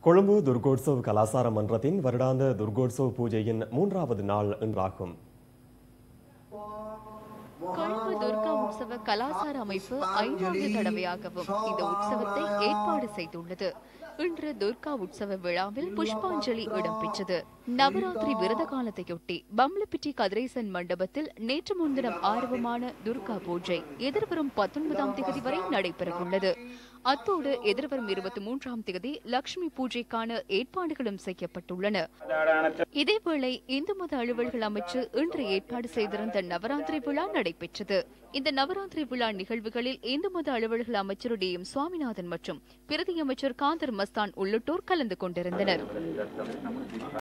கொழும்பு துர்கோத்சவ் கலாசார மன்றத்தின் வருடாந்த துர்கோத்சவ் பூஜையின் மூன்றாவது நாள் இன்றாகும் கொழும்பு துர்கா உற்சவ கலாசார அமைப்பு ஐந்தாவது தடவையாகவும் இந்த உற்சவத்தை ஏற்பாடு செய்துள்ளது இன்று துர்கா உற்சவ விழாவில் புஷ்பாஞ்சலி இடம்பெற்றது நவராத்திரி விரத காலத்தையொட்டி பம்லப்பிட்டி கதிரேசன் மண்டபத்தில் நேற்று முன்தினம் ஆர்வமான துர்கா பூஜை எதிர்வரும் பத்தொன்பதாம் தேதி வரை நடைபெறவுள்ளது அத்தோடு எதிர்வரும் இருபத்தி மூன்றாம் தேதி லட்சுமி பூஜைக்கான ஏற்பாடுகளும் செய்யப்பட்டுள்ளன இதேவேளை இந்து மத அலுவல்கள் அமைச்சு இன்று ஏற்பாடு செய்திருந்த நவராத்திரி விழா நடைபெற்றது இந்த நவராத்திரி விழா நிகழ்வுகளில் இந்து மத அலுவல்கள் அமைச்சர் டி எம் சுவாமிநாதன் மற்றும் பிரதி அமைச்சர் காதர் மஸ்தான் உள்ளிட்டோர் கலந்து கொண்டிருந்தனர்